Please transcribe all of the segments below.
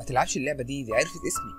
تلعبش اللعبه دي دي عرفت اسمي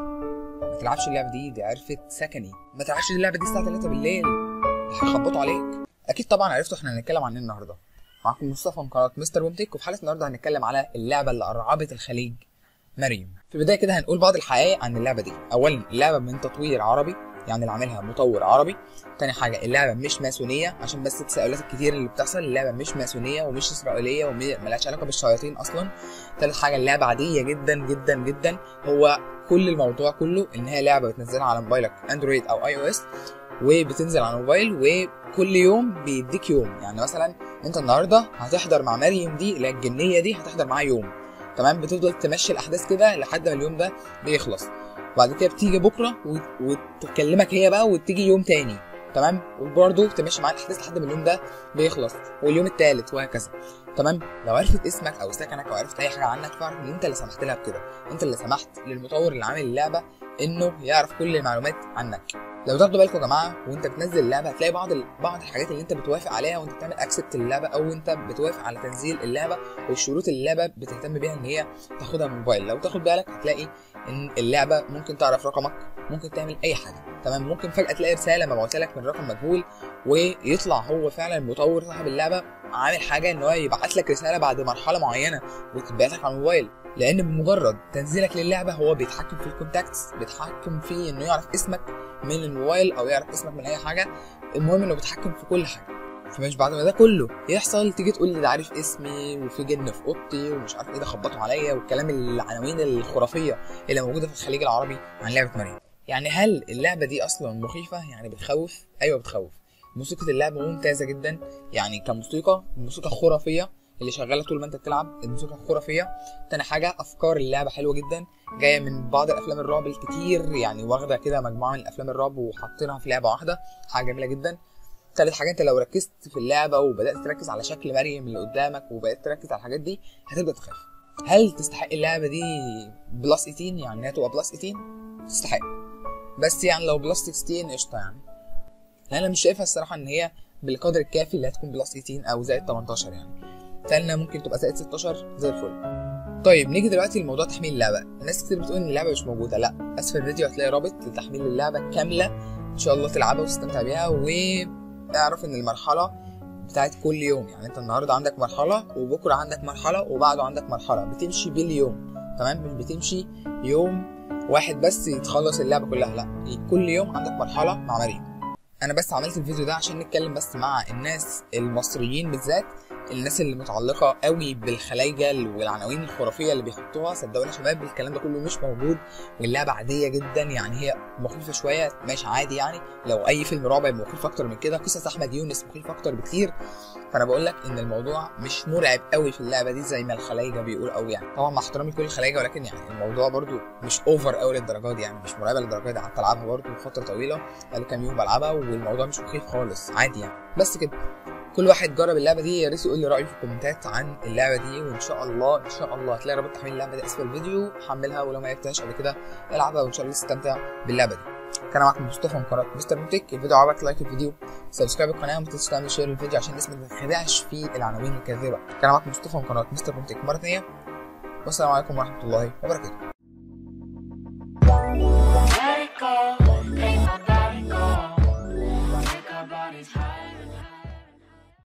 ما تلعبش اللعبه دي دي عرفت سكني ما تلعبش اللعبه دي الساعه 3 بالليل هيخبطوا عليك اكيد طبعا عرفتوا احنا هنتكلم عن ايه النهارده معاكم مصطفى من قناه مستر ومتك وفي حلقه النهارده هنتكلم على اللعبه اللي ارعبت الخليج مريم في البدايه كده هنقول بعض الحقائق عن اللعبه دي اولا اللعبه من تطوير عربي يعني اللي عاملها مطور عربي تاني حاجه اللعبه مش ماسونيه عشان بس التساؤلات الكتير اللي بتحصل اللعبه مش ماسونيه ومش اسرائيليه وملهاش علاقه بالشياطين اصلا تالت حاجه اللعبه عاديه جدا جدا جدا هو كل الموضوع كله ان هي لعبه بتنزلها على موبايلك اندرويد او اي او اس وبتنزل على الموبايل وكل يوم بيديك يوم يعني مثلا انت النهارده هتحضر مع مريم دي اللي هي الجنيه دي هتحضر معاها يوم تمام بتفضل تمشي الاحداث كده لحد ما اليوم ده بيخلص وبعد كده بتيجي بكره وتكلمك هي بقى وتيجي يوم تاني تمام وبرضه تمشي معاها الاحداث لحد ما اليوم ده بيخلص واليوم التالت وهكذا تمام لو عرفت اسمك او سكنك او عرفت اي حاجه عنك فاعرف ان انت اللي سمحت لها بكده انت اللي سمحت للمطور اللي عامل اللعبه انه يعرف كل المعلومات عنك لو تاخدوا بالكم يا جماعه وانت بتنزل اللعبه هتلاقي بعض ال... بعض الحاجات اللي انت بتوافق عليها وانت بتعمل اكسبت اللعبه او انت بتوافق على تنزيل اللعبه والشروط اللي اللعبه بتهتم بيها ان هي تاخدها من الموبايل لو تاخد بالك هتلاقي ان اللعبه ممكن تعرف رقمك ممكن تعمل اي حاجه تمام ممكن فجاه تلاقي رساله مبعوثه لك من رقم مجهول ويطلع هو فعلا المطور صاحب اللعبه عامل حاجه ان هو يبعت لك رساله بعد مرحله معينه وتتبعت لك على الموبايل لان بمجرد تنزيلك للعبه هو بيتحكم في الكونتاكتس بيتحكم في انه يعرف اسمك من الموبايل او يعرف اسمك من اي حاجه المهم انه بيتحكم في كل حاجه فمش بعد ما ده كله يحصل تيجي تقول لي ده عارف اسمي وفي جن في اوضتي ومش عارف ايه ده خبطوا عليا والكلام العناوين الخرافيه اللي موجوده في الخليج العربي عن لعبه مريم يعني هل اللعبه دي اصلا مخيفه يعني بتخوف ايوه بتخوف موسيقى اللعبه ممتازه جدا يعني كموسيقى موسيقى خرافيه اللي شغاله طول ما انت بتلعب الموسيقى خرافيه تاني حاجه افكار اللعبه حلوه جدا جايه من بعض الافلام الرعب الكتير يعني واخده كده مجموعه من الافلام الرعب وحاطينها في لعبه واحده حاجه جميله جدا تالت حاجه انت لو ركزت في اللعبه وبدات تركز على شكل مريم اللي قدامك وبدات تركز على الحاجات دي هتبدا تخاف هل تستحق اللعبه دي بلس 18 يعني انها تبقى بلس 18 تستحق بس يعني لو بلس 16 قشطه يعني لان انا مش شايفها الصراحه ان هي بالقدر الكافي اللي هتكون بلس 18 او زائد 18 يعني تانية ممكن تبقى زائد 16 زي الفل طيب نيجي دلوقتي لموضوع تحميل اللعبه ناس كتير بتقول ان اللعبه مش موجوده لا اسفل الفيديو هتلاقي رابط لتحميل اللعبه كامله ان شاء الله تلعبها وتستمتع بيها واعرف ان المرحله بتاعت كل يوم يعني انت النهارده عندك مرحله وبكره عندك مرحله وبعده عندك مرحله بتمشي باليوم تمام مش بتمشي يوم واحد بس يتخلص اللعبه كلها لا كل يوم عندك مرحله مع مريم انا بس عملت الفيديو ده عشان نتكلم بس مع الناس المصريين بالذات الناس اللي متعلقه قوي بالخلايجه والعناوين الخرافيه اللي بيحطوها صدقوني يا شباب الكلام ده كله مش موجود واللعبه عاديه جدا يعني هي مخيفه شويه ماشي عادي يعني لو اي فيلم رعب يبقى مخيف اكتر من كده قصص احمد يونس مخيف اكتر بكتير فانا بقول لك ان الموضوع مش مرعب قوي في اللعبه دي زي ما الخلايجه بيقول او يعني طبعا مع احترامي لكل الخلايجه ولكن يعني الموضوع برده مش اوفر قوي للدرجه دي يعني مش مرعبه للدرجه دي قعدت العبها برده فتره طويله بقالي كام يوم بلعبها والموضوع مش مخيف خالص عادي يعني بس كده كل واحد جرب اللعبه دي يا ريت يقول لي رايه في الكومنتات عن اللعبه دي وان شاء الله ان شاء الله هتلاقي رابط تحميل اللعبه دي اسفل الفيديو حملها ولو ما لعبتهاش قبل كده العبها وان شاء الله تستمتع باللعبه دي كان معاكم مصطفى من قناه مستر موتك الفيديو عجبك لايك الفيديو سبسكرايب القناه وما تنساش تعمل شير للفيديو عشان الناس ما تنخدعش في العناوين الكاذبه كان معاكم مصطفى من قناه مستر موتك مره ثانيه والسلام عليكم ورحمه الله وبركاته